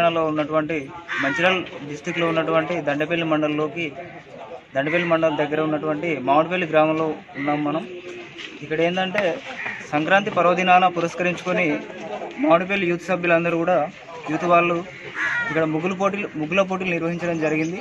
తెలంగాణలో ఉన్నటువంటి మంచిర్యాల డిస్టిక్లో ఉన్నటువంటి దండపల్లి మండలంలోకి దండపల్లి మండలం దగ్గర ఉన్నటువంటి మామిడిపల్లి గ్రామంలో ఉన్నాం మనం ఇక్కడ ఏంటంటే సంక్రాంతి పర్వదినాన పురస్కరించుకొని మామిడిపల్లి యూత్ సభ్యులందరూ కూడా యూత్ వాళ్ళు ఇక్కడ ముగ్గులు పోటీలు ముగ్గుల పోటీలు నిర్వహించడం జరిగింది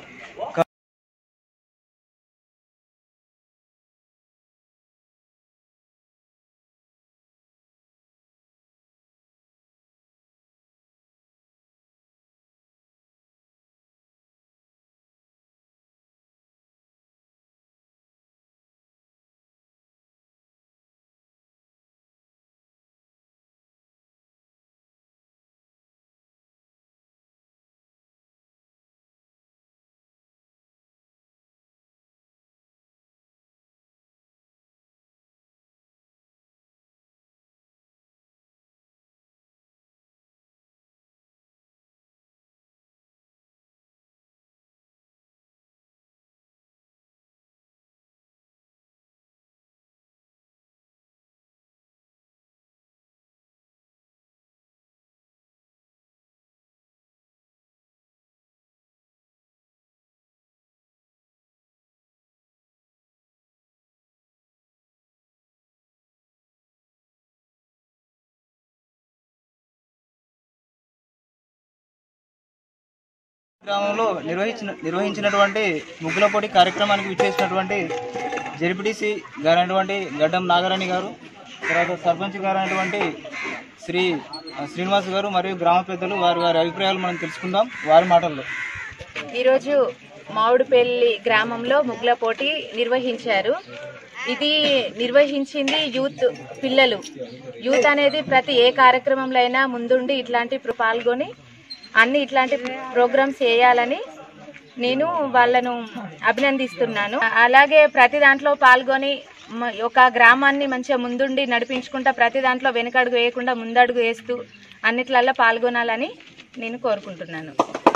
గ్రామంలో నిర్వహించిన నిర్వహించినటువంటి ముగ్గుల పోటీ కార్యక్రమానికి విచ్చేసినటువంటి జెడ్పీటీసీ గారైనటువంటి గడ్డం నాగరాణి గారు తర్వాత సర్పంచ్ గారైనటువంటి శ్రీ శ్రీనివాస్ గారు మరియు గ్రామ పెద్దలు వారి వారి అభిప్రాయాలు మనం తెలుసుకుందాం వారి మాటల్లో ఈరోజు మామిడిపల్లి గ్రామంలో ముగ్గుల పోటీ నిర్వహించారు ఇది నిర్వహించింది యూత్ పిల్లలు యూత్ అనేది ప్రతి ఏ కార్యక్రమంలో అయినా ముందుండి ఇట్లాంటి ప్ర- పాల్గొని అన్ని ఇట్లాంటి ప్రోగ్రామ్స్ చేయాలని నేను వాళ్ళను అభినందిస్తున్నాను అలాగే ప్రతి దాంట్లో పాల్గొని మ- ఒక గ్రామాన్ని మంచిగా ముందుండి నడిపించుకుంటా ప్రతి దాంట్లో వెనకడుగు వేయకుండా ముందడుగు వేస్తూ అన్నిట్లల్లో పాల్గొనాలని నేను కోరుకుంటున్నాను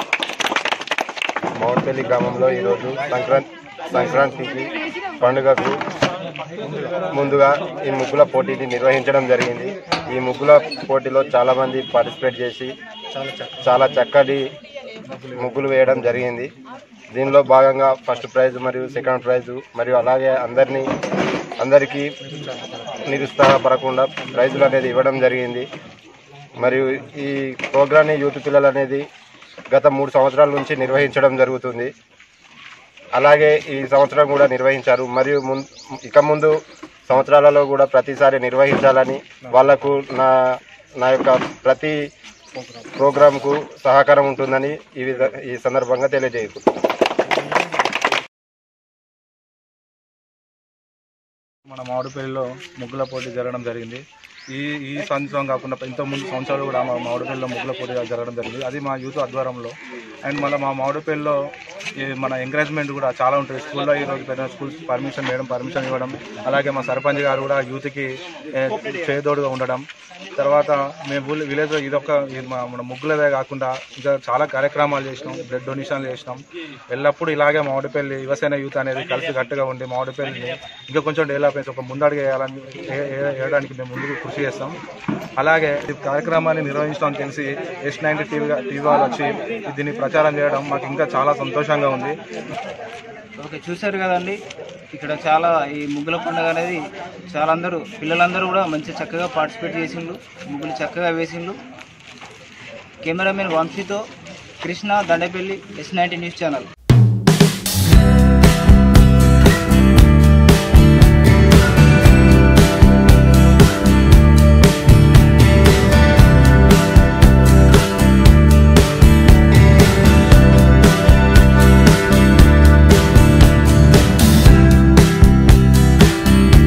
మౌంట్పల్లి గ్రామంలో ఈరోజు సంక్రాంతి సంక్రాంతికి పండుగకు ముందుగా ఈ ముగ్గుల పోటీని నిర్వహించడం జరిగింది ఈ ముగ్గుల పోటీలో చాలా మంది పార్టిసిపేట్ చేసి చాలా చక్కటి ముగ్గులు వేయడం జరిగింది దీనిలో భాగంగా ఫస్ట్ ప్రైజ్ మరియు సెకండ్ ప్రైజ్ మరియు అలాగే అందరినీ అందరికీ నిరుత్సాహపడకుండా ప్రైజులు అనేది ఇవ్వడం జరిగింది మరియు ఈ ప్రోగ్రాన్ని యూత్ పిల్లలు అనేది గత మూడు సంవత్సరాల నుంచి నిర్వహించడం జరుగుతుంది అలాగే ఈ సంవత్సరం కూడా నిర్వహించారు మరియు ముం ఇక ముందు సంవత్సరాలలో కూడా ప్రతిసారి నిర్వహించాలని వాళ్లకు నా నా యొక్క ప్రతి ప్రోగ్రాంకు సహకారం ఉంటుందని ఈ విధ ఈ సందర్భంగా తెలియజేయకుంటున్నాను మన మామిడిపల్లిలో ముగ్గుల పోటీ జరగడం జరిగింది ఈ ఈ సంవత్సరం కాకుండా ఇంత ముందు సంవత్సరాలు కూడా మా మామిడిపల్లిలో ముగ్గుల పోటీ జరగడం జరిగింది అది మా యూత్ ఆధ్వర్యంలో అండ్ మళ్ళీ మా మామిడిపల్లిలో ఈ మన ఎంకరేజ్మెంట్ కూడా చాలా ఉంటుంది స్కూల్లో ఈరోజు పెద్ద స్కూల్స్ పర్మిషన్ వేయడం పర్మిషన్ ఇవ్వడం అలాగే మా సర్పంచ్ గారు కూడా యూత్కి ఏ, చేదోడుగా ఉండడం తర్వాత మేము ఊళ్ళో విలేజ్లో ఇదొక ఇది మా మన ముగ్గులదే కాకుండా ఇంకా చాలా కార్యక్రమాలు చేసినాం బ్లడ్ డొనేషన్లు చేసినాం ఎల్లప్పుడూ ఇలాగే మామిడిపల్లి యువసేన యూత్ అనేది కలిసి గట్టిగా ఉండి మామిడిపల్లిని ఇంకా కొంచెం డెవలప్ చేసి ఒక ముందడుగు వేయాలని ఏ- ఏ- వేయడానికి మేము ముందుకు కృషి చేస్తాం అలాగే ఈ కార్యక్రమాన్ని నిర్వహించడం తెలిసి ఎస్ నైన్టీ టీవీ టీవీ వాళ్ళు వచ్చి దీన్ని ప్రచారం చేయడం మాకు ఇంకా చాలా సంతోషంగా ఉంది ఓకే చూశారు కదండి ఇక్కడ చాలా ఈ ముగ్గుల పండుగ అనేది చాలా అందరూ పిల్లలందరూ కూడా మంచి చక్కగా పార్టిసిపేట్ చేసిండ్రు ముగ్గులు చక్కగా వేసిండ్రు కెమెరామెన్ వంశీతో Krishna Dandapalli S ninety news channel